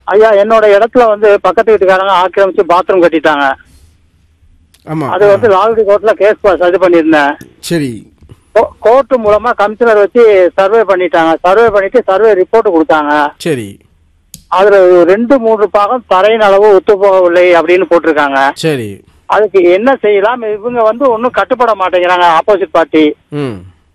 ஐயா என்னோட இடத்துல வந்து பக்கத்து வீட்டுக்காரங்க ஆக்கிரமிச்சு பாத்ரூம் கட்டிட்டாங்க ஆமா அது வந்து லால்குடி கோர்ட்ல கேஸ் பாஸ் இது பண்ணியிருந்தேன் சரி கோர்ட் மூலமா கமிஷனர் வச்சு சர்வே பண்ணிட்டாங்க சர்வே பண்ணிட்டு சர்வே ரிப்போர்ட் கொடுத்தாங்க சரி அதுல ரெண்டு மூன்று பாகம் தரையின் அளவு ஒத்து போகவில்லை அப்படின்னு போட்டிருக்காங்க சரி அதுக்கு என்ன செய்யலாம் இவங்க வந்து ஒன்றும் கட்டுப்பட மாட்டேங்கிறாங்க ஆப்போசிட் பார்ட்டி ம்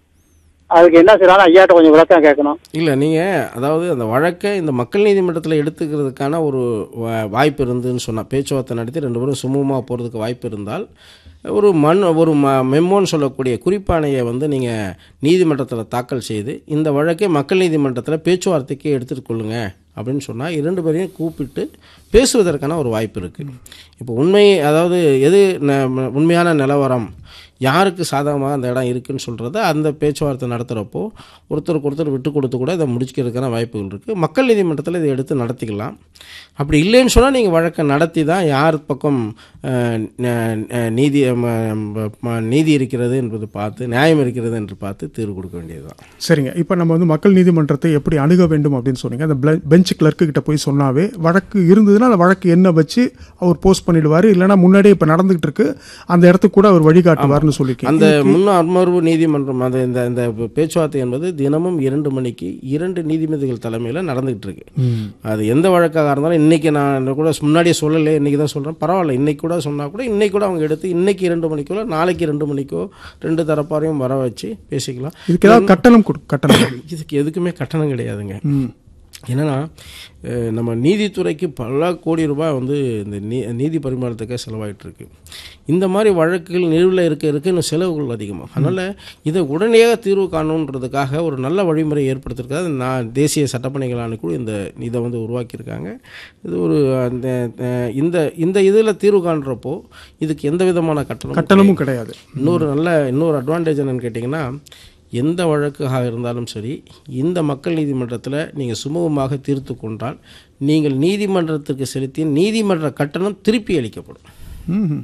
அதுக்கு என்ன செய்யலாம் ஐயாட்ட கொஞ்சம் விளக்கம் கேட்கணும் இல்லை நீங்கள் அதாவது அந்த வழக்கை இந்த மக்கள் நீதிமன்றத்தில் எடுத்துக்கிறதுக்கான ஒரு வா- வாய்ப்பு இருந்துன்னு சொன்னால் பேச்சுவார்த்தை நடத்தி ரெண்டு பேரும் சுமூகமாக போகிறதுக்கு வாய்ப்பு இருந்தால் ஒரு மண் ஒரு ம மெம்மோன்னு சொல்லக்கூடிய குறிப்பாணையை வந்து நீங்கள் நீதிமன்றத்தில் தாக்கல் செய்து இந்த வழக்கை மக்கள் நீதிமன்றத்தில் பேச்சுவார்த்தைக்கு எடுத்துகிட்டு கொள்ளுங்க அப்படின்னு சொன்னால் இரண்டு பேரையும் கூப்பிட்டு பேசுவதற்கான ஒரு வாய்ப்பு இருக்குது இப்போ உண்மை அதாவது எது ந- உண்மையான நிலவரம் யாருக்கு சாதகமாக அந்த இடம் இருக்குன்னு சொல்கிறத அந்த பேச்சுவார்த்தை நடத்துகிறப்போ ஒருத்தருக்கு ஒருத்தர் விட்டு கொடுத்து கூட இதை முடிச்சுக்கிறதுக்கான வாய்ப்புகள் இருக்குது மக்கள் நீதிமன்றத்தில் இதை எடுத்து நடத்திக்கலாம் அப்படி இல்லைன்னு சொன்னால் நீங்கள் வழக்கை நடத்தி தான் யார் பக்கம் அஹ், ந- ந- நீதி ம- ம- ம- நீதி இருக்கிறது என்பது பார்த்து நியாயம் இருக்கிறது என்று பார்த்து தீர்வு கொடுக்க வேண்டியது தான் சரிங்க இப்போ நம்ம வந்து மக்கள் நீதிமன்றத்தை எப்படி அணுக வேண்டும் அப்படின்னு சொன்னீங்க அந்த பெஞ்ச் கிளர்க்கு கிட்ட போய் சொன்னாவே வழக்கு இருந்ததுன்னா அந்த வழக்கு என்ன வச்சு அவர் போஸ்ட் பண்ணிடுவார் இல்லைன்னா முன்னாடியே இப்போ நடந்துகிட்டு இருக்கு அந்த இடத்துக்கு கூட அவர் வழிகாட்டுவார்னு சொல்லியிருக்கீங்க அந்த முன் அமர்வு நீதிமன்றம் அது இந்த இந்த பேச்சுவார்த்தை என்பது தினமும் இரண்டு மணிக்கு இரண்டு நீதிபதிகள் தலைமையில் நடந்துகிட்டு இருக்கு அது எந்த வழக்காக இருந்தாலும் இன்னைக்கு நான் கூட முன்னாடியே சொல்லலை இன்னைக்கு தான் சொல்கிறேன் பரவாயில்ல இன்னைக்கு கூட சொன்னால் கூட இன்னைக்கு கூட அவங்க எடுத்து இன்னைக்கு இரண்டு மணிக்கோ நாளைக்கு ரெண்டு மணிக்கோ ரெண்டு தரப்பாரையும் வர வச்சு பேசிக்கலாம் இதுக்கு ஏதாவது கட்டணம் கொடு கட்டணம் இதுக்கு எதுக்குமே கட்டணம் கிடையாதுங்க ம். என்னன்னா அஹ், நம்ம நீதித்துறைக்கு பல கோடி ரூபாய் வந்து இந்த நீ நீதி பரிமாறத்துக்கே செலவாயிட்டு இருக்கு இந்த மாதிரி வழக்குகள் நிலுவில் இருக்க இருக்க இன்னும் செலவுகள் அதிகமாகும் அதனால் இதை உடனடியாக தீர்வு காணணுன்றதுக்காக ஒரு நல்ல வழிமுறை ஏற்படுத்திருக்காது நான் தேசிய சட்டப்பணிகள் ஆணைக்குழு இந்த இதை வந்து உருவாக்கியிருக்காங்க இது ஒரு அந்த அஹ், இந்த இந்த இதில் தீர்வு காண்றப்போ இதுக்கு எந்த விதமான கட்டணம் கட்டணமும் கிடையாது இன்னொரு நல்ல இன்னொரு அட்வான்டேஜ் என்னன்னு கேட்டிங்கன்னா எந்த வழக்காக இருந்தாலும் சரி இந்த மக்கள் நீதிமன்றத்தில் நீங்கள் சுமூகமாக தீர்த்து கொண்டால் நீங்கள் நீதிமன்றத்துக்கு செலுத்திய நீதிமன்ற கட்டணம் திருப்பி அளிக்கப்படும் ம்.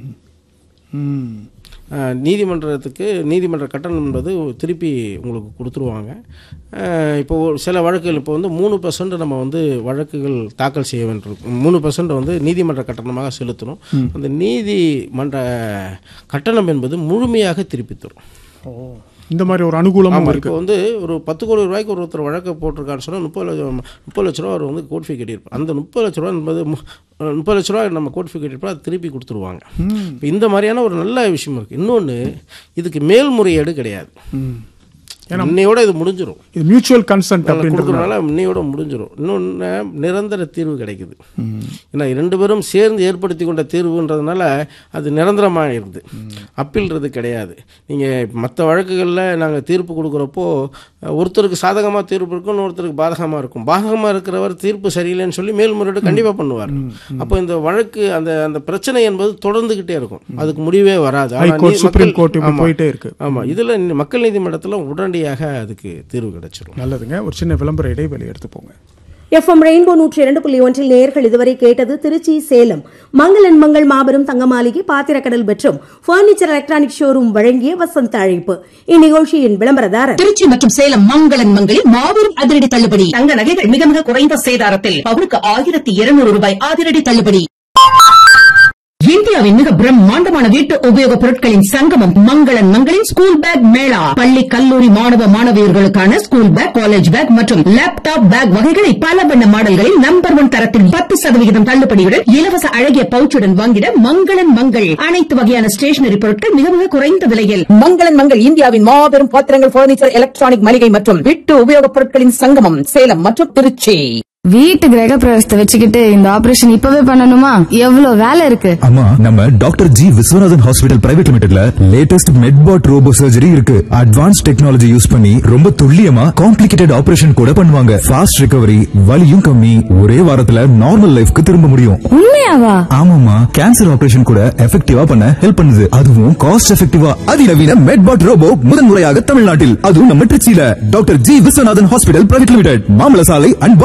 ம். அஹ், நீதிமன்றத்துக்கு நீதிமன்ற கட்டணம் என்பது திருப்பி உங்களுக்கு கொடுத்துருவாங்க அஹ், இப்போ ஒரு சில வழக்குகள் இப்போ வந்து மூணு பர்சன்ட் நம்ம வந்து வழக்குகள் தாக்கல் செய்ய வேண்டியிருக்கும் மூணு பர்சன்ட் வந்து நீதிமன்ற கட்டணமாக செலுத்தணும் அந்த நீதிமன்ற கட்டணம் என்பது முழுமையாக திருப்பி தரும் ஓ இந்த மாதிரி ஒரு அனுகூலமும் ஆமாம் இருக்கு இப்போ வந்து ஒரு பத்து கோடி ரூபாய்க்கு ஒருத்தர் வழக்கை போட்டிருக்கான்னு சொன்னால் முப்பது லட்சம் முப்பது லட்ச ரூபா அவர் வந்து கோட் ஃபீ கட்டியிருப்பார் அந்த முப்பது லட்ச ரூபா என்பது மு- முப்பது லட்ச ரூபா நம்ம கோட் ஃபீ கட்டியிருப்போம் அது திருப்பி கொடுத்துருவாங்க இப்போ இந்த மாதிரியான ஒரு நல்ல விஷயம் இருக்குது இன்னொன்று இதுக்கு மேல்முறையீடு கிடையாது ம். இன்னையோட இது முடிஞ்சிடும் இது மியூச்சுவல் கன்சென்ட் அப்படின்றது கொடுக்குறதுனால இன்னையோட முடிஞ்சிடும் இன்னொன்று நிரந்தர தீர்வு கிடைக்குது ஏன்னா இரண்டு பேரும் சேர்ந்து ஏற்படுத்தி கொண்ட தீர்வுன்றதுனால அது நிரந்தரமாகிடுது அப்பீல்ன்றது கிடையாது நீங்கள் மற்ற வழக்குகளில் நாங்கள் தீர்ப்பு கொடுக்குறப்போ அஹ், ஒருத்தருக்கு சாதகமாக தீர்ப்பு இருக்கும் இன்னொருத்தருக்கு பாதகமாக இருக்கும் பாதகமாக இருக்கிறவர் தீர்ப்பு சரியில்லைன்னு சொல்லி மேல்முறையீடு கண்டிப்பாக பண்ணுவார் அப்போ இந்த வழக்கு அந்த அந்த பிரச்சனை என்பது தொடர்ந்துக்கிட்டே இருக்கும் அதுக்கு முடிவே வராது ஆனா ஹைகோர்ட் நீ- சுப்ரீம் மக்கள்- கோர்ட் இப்படி ஆமா. போயிட்டே இருக்கு ஆமாம் இதில் மக்கள் நீதிமன்றத்தில் உடனடியாக அதுக்கு தீர்வு கிடைச்சிரும் நல்லதுங்க ஒரு சின்ன விளம்பர இடைவெளி எடுத்து போங்க எஃப்எம் ரெயின்போ நூற்றி இரண்டு புள்ளி ஒன்றில் நேர்கள் இதுவரை கேட்டது திருச்சி சேலம் மங்களன் மங்கள் மாபெரும் தங்க மாளிகை பாத்திரக்கடல் மற்றும் பர்னிச்சர் எலக்ட்ரானிக் ஷோரூம் வழங்கிய வசந்த அழைப்பு இந்நிகழ்ச்சியின் விளம்பரதாரர் திருச்சி மற்றும் சேலம் மங்களன் மங்களில் மாபெரும் அதிரடி தள்ளுபடி தங்க நகைகள் மிக மிக குறைந்த சேதாரத்தில் பவுனுக்கு ஆயிரத்தி இருநூறு ரூபாய் அதிரடி தள்ளுபடி இந்தியாவின் மிக பிரம்மாண்டமான வீட்டு உபயோகப் பொருட்களின் சங்கமம் மங்களன் மங்களின் ஸ்கூல் பேக் மேளா பள்ளி கல்லூரி மாணவ மாணவியர்களுக்கான ஸ்கூல் பேக் காலேஜ் பேக் மற்றும் லேப்டாப் பேக் வகைகளை பல வண்ண மாடல்களில் நம்பர் ஒன் தரத்தில் பத்து சதவிகிதம் தள்ளுபடியுடன் இலவச அழகிய பவுச்சுடன் வாங்கிட மங்களன் மங்கள் அனைத்து வகையான ஸ்டேஷனரி பொருட்கள் மிக மிக குறைந்த விலையில் மங்களன் மங்கள் இந்தியாவின் மாபெரும் பாத்திரங்கள் பர்னிச்சர் எலக்ட்ரானிக் மளிகை மற்றும் வீட்டு உபயோகப் பொருட்களின் சங்கமம் சேலம் மற்றும் திருச்சி வீட்டு கிரக பிரவேசத்தை வச்சுக்கிட்டு இந்த ஆபரேஷன் இப்பவே பண்ணணுமா எவ்வளவு வேலை இருக்கு ஆமா நம்ம doctor G Viswanathan hospital private லிமிடெட்ல லேட்டஸ்ட் மெட்பாட் ரோபோ சர்ஜரி இருக்கு அட்வான்ஸ் டெக்னாலஜி யூஸ் பண்ணி ரொம்ப துல்லியமா காம்ப்ளிகேட்டட் ஆபரேஷன் கூட பண்ணுவாங்க ஃபாஸ்ட் ரிகவரி வலியும் கம்மி ஒரே வாரத்துல நார்மல் லைஃப்க்கு திரும்ப முடியும் உண்மையாவா ஆமாமா கேன்சர் ஆபரேஷன் கூட எஃபெக்டிவா பண்ண ஹெல்ப் பண்ணுது அதுவும் காஸ்ட் எஃபெக்டிவா அதிநவீன மெட்பாட் ரோபோ முதன்முறையாக தமிழ்நாட்டில் அதுவும் நம்ம திருச்சியில doctor G Viswanathan hospital private limited மாமல சாலை அண்ட் பாபு ரோட் திருச்சி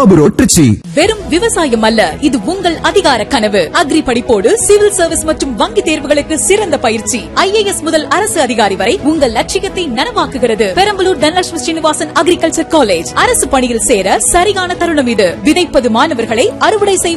திருச்சி வெறும் விவசாயம் அல்ல இது உங்கள் அதிகார கனவு அக்ரி படிப்போடு சிவில் சர்வீஸ் மற்றும் வங்கி தேர்வுகளுக்கு சிறந்த பயிற்சி ஐஏஎஸ் முதல் அரசு அதிகாரி வரை உங்கள் லட்சியத்தை நனவாக்குகிறது பெரம்பலூர் தனலட்சுமி ஸ்ரீனிவாசன் அக்ரிகல்ச்சர் காலேஜ் அரசு பணியில் சேர சரியான தருணம் இது விதைப்பது மாணவர்களை அறுவடை செய்வது